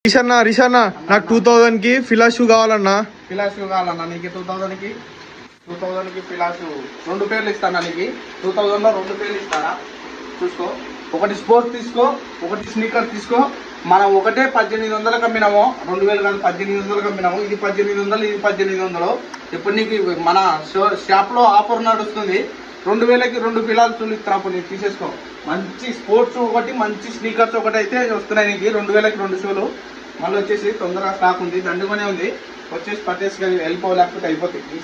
రిషన్న రిషన్న నాకు two thousand కి Fila shoe కావాలన్నా ఫిలా షూ కావాలన్నా నీకు టూ థౌజండ్ కి టూ థౌజండ్ కి ఫిలా షూ రెండు పేర్లు ఇస్తానా నీకు టూ థౌజండ్ లో రెండు పేర్లు ఇస్తారా చూసుకో ఒకటి స్పోర్ట్స్ తీసుకో ఒకటి స్నీకర్ తీసుకో మనం ఒకటే పద్దెనిమిది వందలకు అమ్మినాము రెండు వేలు కాదు పద్దెనిమిది వందలకు అమ్మినాము ఇది పద్దెనిమిది వందలు ఇది పద్దెనిమిది వందలు ఇప్పుడు నీకు ఇవి మన షో- షాప్ లో ఆఫర్ నడుస్తుంది రెండు వేలకి రెండు పిల్లలు చూలు ఇస్తాను అప్పుడు నీకు తీసేసుకో మంచి స్పోర్ట్స్ ఒకటి మంచి స్నీకర్స్ ఒకటి అయితే వస్తున్నాయి నీకు రెండు వేలకి రెండు షూలు మళ్ళీ వచ్చేసి తొందరగా స్టాక్ ఉంది దండుగానే ఉంది వచ్చేసి పట్టేసి వెళ్ళిపోలేకపోతే అయిపోతాయి